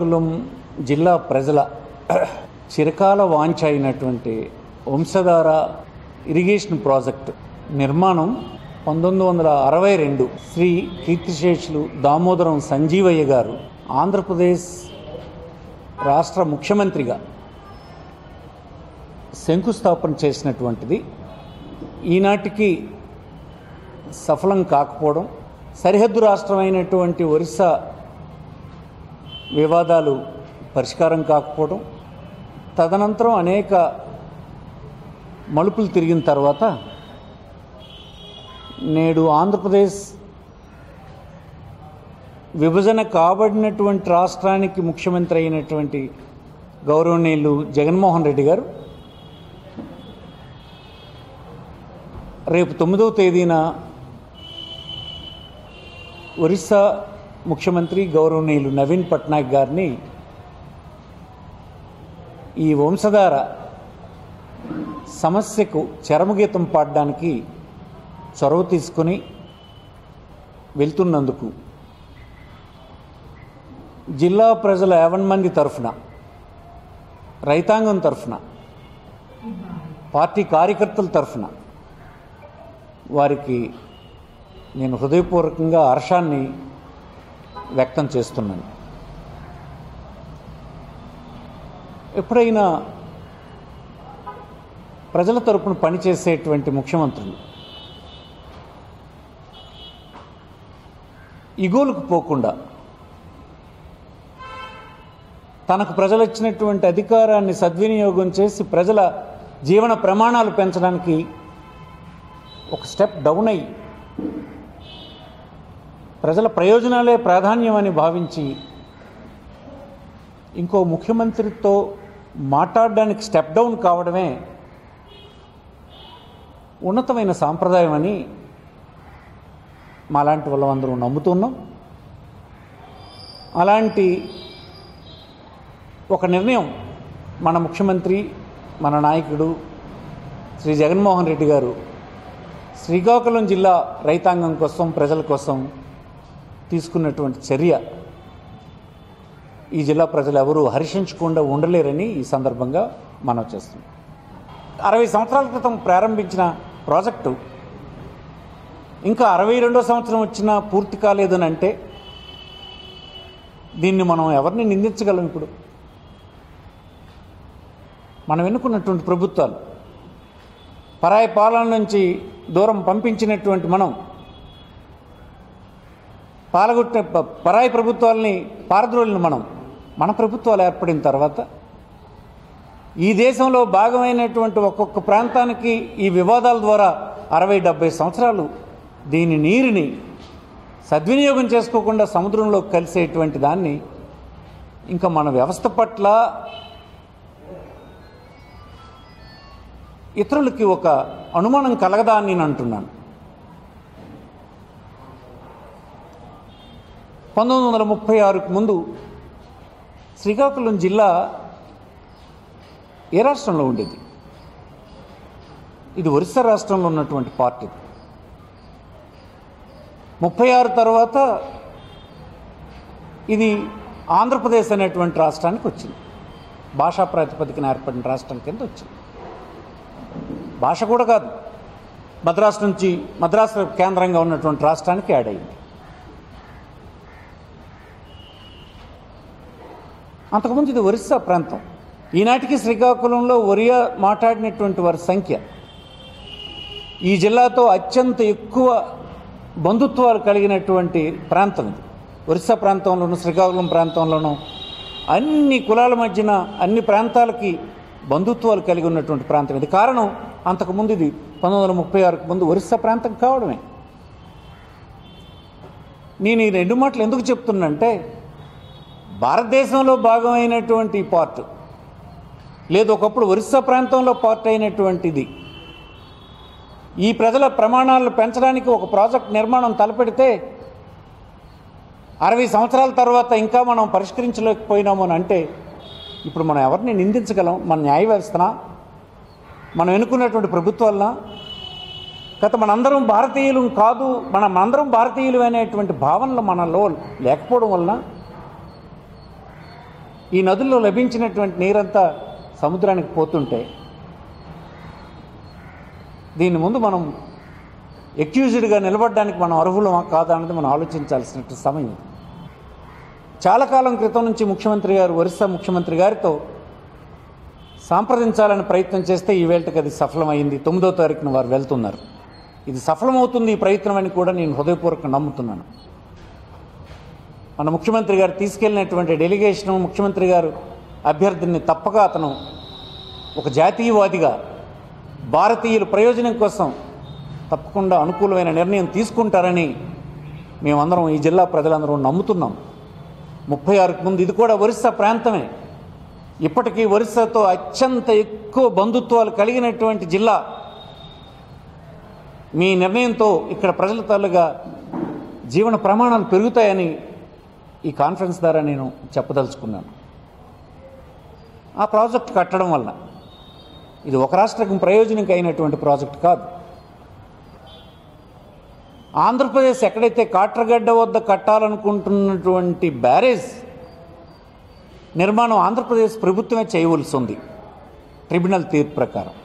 శ్రీకాకుళం జిల్లా ప్రజల చిరకాల వాంఛ అయినటువంటి వంశధార ఇరిగేషన్ ప్రాజెక్ట్ నిర్మాణం పంతొమ్మిది వందల అరవై రెండు శ్రీ కీర్తిశేషులు దామోదరం సంజీవయ్య గారు ఆంధ్రప్రదేశ్ రాష్ట్ర ముఖ్యమంత్రిగా శంకుస్థాపన చేసినటువంటిది ఈనాటికి సఫలం కాకపోవడం సరిహద్దు రాష్ట్రమైనటువంటి ఒరిస్సా వివాదాలు పరిష్కారం కాకపోవడం తదనంతరం అనేక మలుపులు తిరిగిన తర్వాత నేడు ఆంధ్రప్రదేశ్ విభజన కాబడినటువంటి రాష్ట్రానికి ముఖ్యమంత్రి అయినటువంటి గౌరవనీయులు జగన్మోహన్ రెడ్డి గారు రేపు తొమ్మిదవ తేదీన ఒరిస్సా ముఖ్యమంత్రి గౌరవనీయులు నవీన్ పట్నాయక్ గారిని ఈ వంశధార సమస్యకు చరమగీతం పాడడానికి చొరవ తీసుకుని వెళ్తున్నందుకు జిల్లా ప్రజల యావన్ మంది తరఫున రైతాంగం తరఫున పార్టీ కార్యకర్తల తరఫున వారికి నేను హృదయపూర్వకంగా హర్షాన్ని వ్యక్తం చేస్తున్నాను ఎప్పుడైనా ప్రజల తరపున పనిచేసేటువంటి ముఖ్యమంత్రులు ఇగోలకు పోకుండా తనకు ప్రజలు ఇచ్చినటువంటి అధికారాన్ని సద్వినియోగం చేసి ప్రజల జీవన ప్రమాణాలు పెంచడానికి ఒక స్టెప్ డౌన్ అయ్యి ప్రజల ప్రయోజనాలే ప్రాధాన్యమని భావించి ఇంకో ముఖ్యమంత్రితో మాట్లాడడానికి స్టెప్ డౌన్ కావడమే ఉన్నతమైన సాంప్రదాయం అని మాలాంటి వాళ్ళందరూ నమ్ముతున్నాం అలాంటి ఒక నిర్ణయం మన ముఖ్యమంత్రి మన నాయకుడు శ్రీ జగన్మోహన్ రెడ్డి గారు శ్రీకాకుళం జిల్లా రైతాంగం కోసం ప్రజల కోసం తీసుకున్నటువంటి చర్య ఈ జిల్లా ప్రజలు ఎవరూ హర్షించకుండా ఉండలేరని ఈ సందర్భంగా మనం చేస్తున్నాం అరవై సంవత్సరాల క్రితం ప్రారంభించిన ప్రాజెక్టు ఇంకా అరవై రెండో సంవత్సరం వచ్చినా పూర్తి కాలేదని అంటే దీన్ని మనం ఎవరిని నిందించగలం ఇప్పుడు మనం ఎన్నుకున్నటువంటి ప్రభుత్వాలు పరాయి పాలన నుంచి దూరం పంపించినటువంటి మనం పాలగొట్టిన ప- పరాయి ప్రభుత్వాలని పారద్రోలిన మనం మన ప్రభుత్వాలు ఏర్పడిన తర్వాత ఈ దేశంలో భాగమైనటువంటి ఒక్కొక్క ప్రాంతానికి ఈ వివాదాల ద్వారా అరవై డెబ్బై సంవత్సరాలు దీని నీరుని సద్వినియోగం చేసుకోకుండా సముద్రంలో కలిసేటువంటి దాన్ని ఇంకా మన వ్యవస్థ పట్ల ఇతరులకి ఒక అనుమానం కలగదా అని నేను అంటున్నాను పంతొమ్మిది వందల ముప్పై ఆరుకు ముందు శ్రీకాకుళం జిల్లా ఏ రాష్ట్రంలో ఉండేది ఇది ఒరిస్సా రాష్ట్రంలో ఉన్నటువంటి పార్టీ ముప్పై ఆరు తర్వాత ఇది ఆంధ్రప్రదేశ్ అనేటువంటి రాష్ట్రానికి వచ్చింది భాషా ప్రాతిపదికన ఏర్పడిన రాష్ట్రం కింద వచ్చింది భాష కూడా కాదు మద్రాసు నుంచి మద్రాసు కేంద్రంగా ఉన్నటువంటి రాష్ట్రానికి యాడ్ అయింది అంతకుముందు ఇది ఒరిస్సా ప్రాంతం ఈనాటికి శ్రీకాకుళంలో ఒరియా మాట్లాడినటువంటి వారి సంఖ్య ఈ జిల్లాతో అత్యంత ఎక్కువ బంధుత్వాలు కలిగినటువంటి ప్రాంతం ఇది ఒరిస్సా ప్రాంతంలోను శ్రీకాకుళం ప్రాంతంలోనూ అన్ని కులాల మధ్యన అన్ని ప్రాంతాలకి బంధుత్వాలు కలిగి ఉన్నటువంటి ప్రాంతం ఇది కారణం అంతకుముందు ఇది పంతొమ్మిది వందల ముప్పై ఆరుకు ముందు ఒరిస్సా ప్రాంతం కావడమే నేను ఈ రెండు మాటలు ఎందుకు చెప్తున్నంటే భారతదేశంలో భాగమైనటువంటి ఈ పార్ట్ లేదు ఒకప్పుడు ఒరిస్సా ప్రాంతంలో పార్ట్ అయినటువంటిది ఈ ప్రజల ప్రమాణాలను పెంచడానికి ఒక ప్రాజెక్ట్ నిర్మాణం తలపెడితే అరవై సంవత్సరాల తర్వాత ఇంకా మనం పరిష్కరించలేకపోయినాము అని అంటే ఇప్పుడు మనం ఎవరిని నిందించగలం మన న్యాయ వ్యవస్థనా మనం ఎన్నుకున్నటువంటి ప్రభుత్వాలనా గత మనందరం భారతీయులు కాదు మనం అందరం భారతీయులు అనేటువంటి భావనలు మనలో లేకపోవడం వలన ఈ నదుల్లో లభించినటువంటి నీరంతా సముద్రానికి పోతుంటే దీని ముందు మనం ఎక్యూజ్డ్గా నిలబడడానికి మనం అర్హులమా కాదా అనేది మనం ఆలోచించాల్సిన సమయం ఇది. చాలా కాలం క్రితం నుంచి ముఖ్యమంత్రి గారు ఒరిస్సా ముఖ్యమంత్రి గారితో సాంప్రదించాలని ప్రయత్నం చేస్తే ఈ వేళకి అది సఫలమైంది తొమ్మిదో తారీఖున వారు వెళ్తున్నారు ఇది సఫలమవుతుంది ఈ ప్రయత్నం అని కూడా నేను హృదయపూర్వకంగా నమ్ముతున్నాను మన ముఖ్యమంత్రి గారు తీసుకెళ్ళినటువంటి డెలిగేషన్ ముఖ్యమంత్రి గారు అభ్యర్థిని తప్పక అతను ఒక జాతీయవాదిగా భారతీయుల ప్రయోజనం కోసం తప్పకుండా అనుకూలమైన నిర్ణయం తీసుకుంటారని మేమందరం ఈ జిల్లా ప్రజలందరం నమ్ముతున్నాం ముప్పై ఆరుకు ముందు ఇది కూడా ఒరిస్సా ప్రాంతమే ఇప్పటికీ ఒరిస్సాతో అత్యంత ఎక్కువ బంధుత్వాలు కలిగినటువంటి జిల్లా మీ నిర్ణయంతో ఇక్కడ ప్రజల తాలూగా జీవన ప్రమాణాలు పెరుగుతాయని ఈ కాన్ఫరెన్స్ ద్వారా నేను చెప్పదలుచుకున్నాను ఆ ప్రాజెక్ట్ కట్టడం వల్ల ఇది ఒక రాష్ట్రం ప్రయోజనం అయినటువంటి ప్రాజెక్ట్ కాదు ఆంధ్రప్రదేశ్ ఎక్కడైతే కాట్రగడ్డ వద్ద కట్టాలనుకుంటున్నటువంటి బ్యారేజ్ నిర్మాణం ఆంధ్రప్రదేశ్ ప్రభుత్వమే చేయవలసి ఉంది ట్రిబ్యునల్ తీర్పు ప్రకారం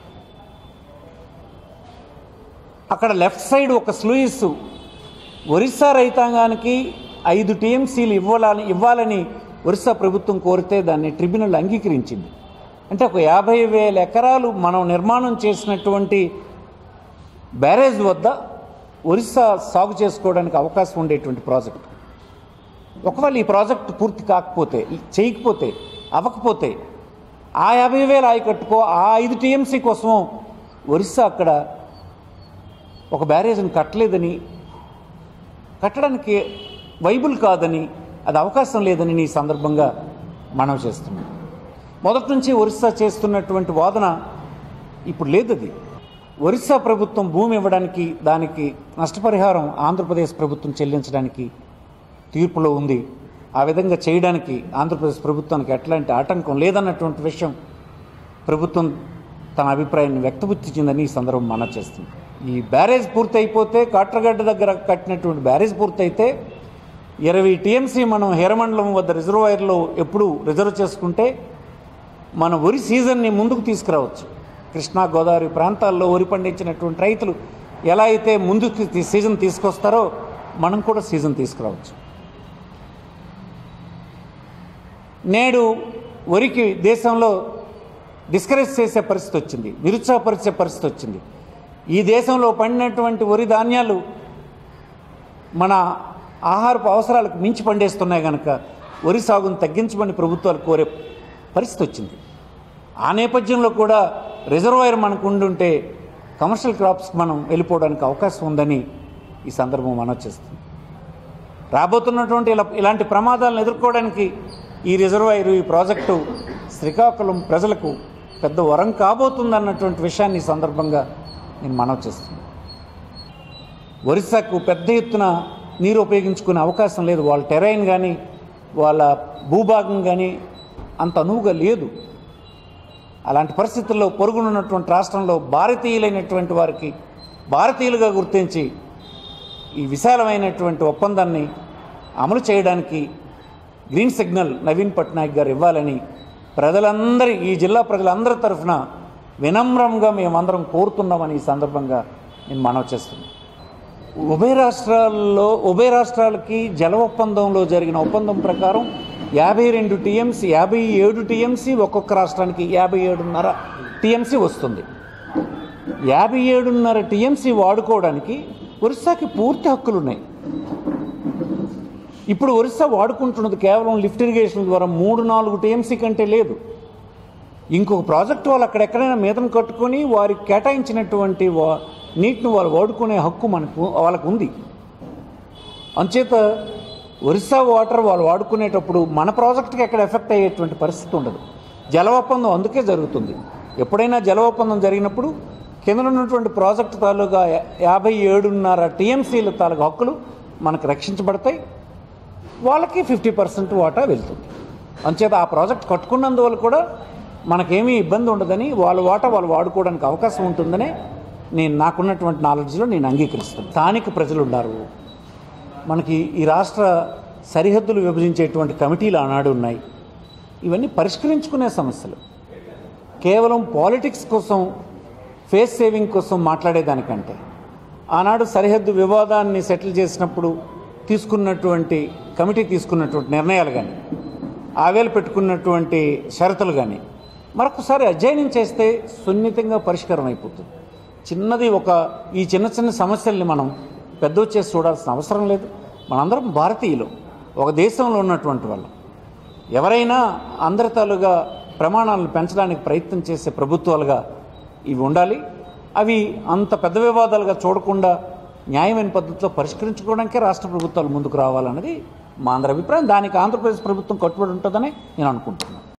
అక్కడ లెఫ్ట్ సైడ్ ఒక స్లూయిస్ ఒరిస్సా రైతాంగానికి ఐదు టీఎంసీలు ఇవ్వాలని ఇవ్వాలని ఒరిస్సా ప్రభుత్వం కోరితే దాన్ని ట్రిబ్యునల్ అంగీకరించింది అంటే ఒక యాభై వేల ఎకరాలు మనం నిర్మాణం చేసినటువంటి బ్యారేజ్ వద్ద ఒరిస్సా సాగు చేసుకోవడానికి అవకాశం ఉండేటువంటి ప్రాజెక్ట్ ఒకవేళ ఈ ప్రాజెక్ట్ పూర్తి కాకపోతే చేయకపోతే అవ్వకపోతే ఆ యాభై వేల ఆయకట్టుకో ఆ ఐదు టీఎంసీ కోసం ఒరిస్సా అక్కడ ఒక బ్యారేజ్ని కట్టలేదని కట్టడానికి వైబుల్ కాదని అది అవకాశం లేదని నీ సందర్భంగా మనవి చేస్తున్నాం మొదటి నుంచి ఒరిస్సా చేస్తున్నటువంటి వాదన ఇప్పుడు లేదు అది ఒరిస్సా ప్రభుత్వం భూమి ఇవ్వడానికి దానికి నష్టపరిహారం ఆంధ్రప్రదేశ్ ప్రభుత్వం చెల్లించడానికి తీర్పులో ఉంది ఆ విధంగా చేయడానికి ఆంధ్రప్రదేశ్ ప్రభుత్వానికి ఎట్లాంటి ఆటంకం లేదన్నటువంటి విషయం ప్రభుత్వం తన అభిప్రాయాన్ని వ్యక్తపరిచిందని ఈ సందర్భం మనం చేస్తుంది ఈ బ్యారేజ్ పూర్తి అయిపోతే కాట్రగడ్డ దగ్గర కట్టినటువంటి బ్యారేజ్ పూర్తయితే ఇరవై టీఎంసీ మనం హీరమండలం వద్ద రిజర్వాయర్లో ఎప్పుడు రిజర్వ్ చేసుకుంటే మన వరి సీజన్ని ముందుకు తీసుకురావచ్చు కృష్ణా గోదావరి ప్రాంతాల్లో వరి పండించినటువంటి రైతులు ఎలా అయితే ముందుకు తీ- సీజన్ తీసుకొస్తారో మనం కూడా సీజన్ తీసుకురావచ్చు నేడు వరికి దేశంలో డిస్కరేజ్ చేసే పరిస్థితి వచ్చింది నిరుత్సాహపరిచే పరిస్థితి వచ్చింది ఈ దేశంలో పండినటువంటి వరి ధాన్యాలు మన ఆహారపు అవసరాలకు మించి పండేస్తున్నాయి కనుక వరి సాగును తగ్గించమని ప్రభుత్వాలు కోరే పరిస్థితి వచ్చింది ఆ నేపథ్యంలో కూడా రిజర్వాయర్ మనకు ఉండుంటే కమర్షియల్ క్రాప్స్కి మనం వెళ్ళిపోవడానికి అవకాశం ఉందని ఈ సందర్భం మనం చేస్తుంది రాబోతున్నటువంటి ఇలా ఇలాంటి ప్రమాదాలను ఎదుర్కోవడానికి ఈ రిజర్వాయర్ ఈ ప్రాజెక్టు శ్రీకాకుళం ప్రజలకు పెద్ద వరం కాబోతుందన్నటువంటి విషయాన్ని ఈ సందర్భంగా నేను మనవి చేస్తున్నాను ఒరిస్సాకు పెద్ద ఎత్తున నీరు ఉపయోగించుకునే అవకాశం లేదు వాళ్ళ టెరైన్ కానీ వాళ్ళ భూభాగం కానీ అంత అనువుగా లేదు అలాంటి పరిస్థితుల్లో పొరుగునున్నటువంటి రాష్ట్రంలో భారతీయులైనటువంటి వారికి భారతీయులుగా గుర్తించి ఈ విశాలమైనటువంటి ఒప్పందాన్ని అమలు చేయడానికి గ్రీన్ సిగ్నల్ నవీన్ పట్నాయక్ గారు ఇవ్వాలని ప్రజలందరి ఈ జిల్లా ప్రజలందరి తరఫున వినమ్రంగా మేమందరం కోరుతున్నామని ఈ సందర్భంగా నేను మనవి చేస్తున్నాను ఉభయ రాష్ట్రాల్లో ఉభయ రాష్ట్రాలకి జల ఒప్పందంలో జరిగిన ఒప్పందం ప్రకారం యాభై రెండు టీఎంసీ యాభై ఏడు టీఎంసీ ఒక్కొక్క రాష్ట్రానికి యాభై ఏడున్నర టీఎంసీ వస్తుంది యాభై ఏడున్నర టీఎంసీ వాడుకోవడానికి ఒరిస్సాకి పూర్తి హక్కులు ఉన్నాయి ఇప్పుడు ఒరిస్సా వాడుకుంటున్నది కేవలం లిఫ్ట్ ఇరిగేషన్ ద్వారా మూడు నాలుగు టీఎంసీ కంటే లేదు ఇంకొక ప్రాజెక్ట్ వాళ్ళు అక్కడెక్కడైనా మీదను కట్టుకొని వారికి కేటాయించినటువంటి వా నీటిని వాళ్ళు వాడుకునే హక్కు మనకు వాళ్ళకు ఉంది అంచేత ఒరిస్సా వాటర్ వాళ్ళు వాడుకునేటప్పుడు మన ప్రాజెక్ట్కి ఎక్కడ ఎఫెక్ట్ అయ్యేటువంటి పరిస్థితి ఉండదు జల ఒప్పందం అందుకే జరుగుతుంది ఎప్పుడైనా జల ఒప్పందం జరిగినప్పుడు కింద ఉన్నటువంటి ప్రాజెక్టు తాలూకా యా- యాభై ఏడున్నర టీఎంసీల తాలూకా హక్కులు మనకు రక్షించబడతాయి వాళ్ళకి ఫిఫ్టీ పర్సెంట్ వాటా వెళ్తుంది అంచేత ఆ ప్రాజెక్ట్ కట్టుకున్నందువల్ల కూడా మనకేమీ ఇబ్బంది ఉండదని వాళ్ళ వాటా వాళ్ళు వాడుకోవడానికి అవకాశం ఉంటుందనే నేను నాకున్నటువంటి నాలెడ్జ్లో నేను అంగీకరిస్తాను స్థానిక ప్రజలు ఉన్నారు మనకి ఈ రాష్ట్ర సరిహద్దులు విభజించేటువంటి కమిటీలు ఆనాడు ఉన్నాయి ఇవన్నీ పరిష్కరించుకునే సమస్యలు కేవలం పాలిటిక్స్ కోసం ఫేస్ సేవింగ్ కోసం మాట్లాడేదానికంటే ఆనాడు సరిహద్దు వివాదాన్ని సెటిల్ చేసినప్పుడు తీసుకున్నటువంటి కమిటీ తీసుకున్నటువంటి నిర్ణయాలు కానీ ఆవేలు పెట్టుకున్నటువంటి షరతులు కానీ మరొకసారి అధ్యయనం చేస్తే సున్నితంగా పరిష్కారం అయిపోతుంది చిన్నది ఒక ఈ చిన్న చిన్న సమస్యల్ని మనం పెద్ద చేసి చూడాల్సిన అవసరం లేదు మనందరం భారతీయులు ఒక దేశంలో ఉన్నటువంటి వాళ్ళం ఎవరైనా అందరి తాలుగా ప్రమాణాలను పెంచడానికి ప్రయత్నం చేసే ప్రభుత్వాలుగా ఇవి ఉండాలి అవి అంత పెద్ద వివాదాలుగా చూడకుండా న్యాయమైన పద్ధతిలో పరిష్కరించుకోవడానికే రాష్ట్ర ప్రభుత్వాలు ముందుకు రావాలన్నది మా అందరి అభిప్రాయం దానికి ఆంధ్రప్రదేశ్ ప్రభుత్వం కట్టుబడి ఉంటుందని నేను అనుకుంటున్నాను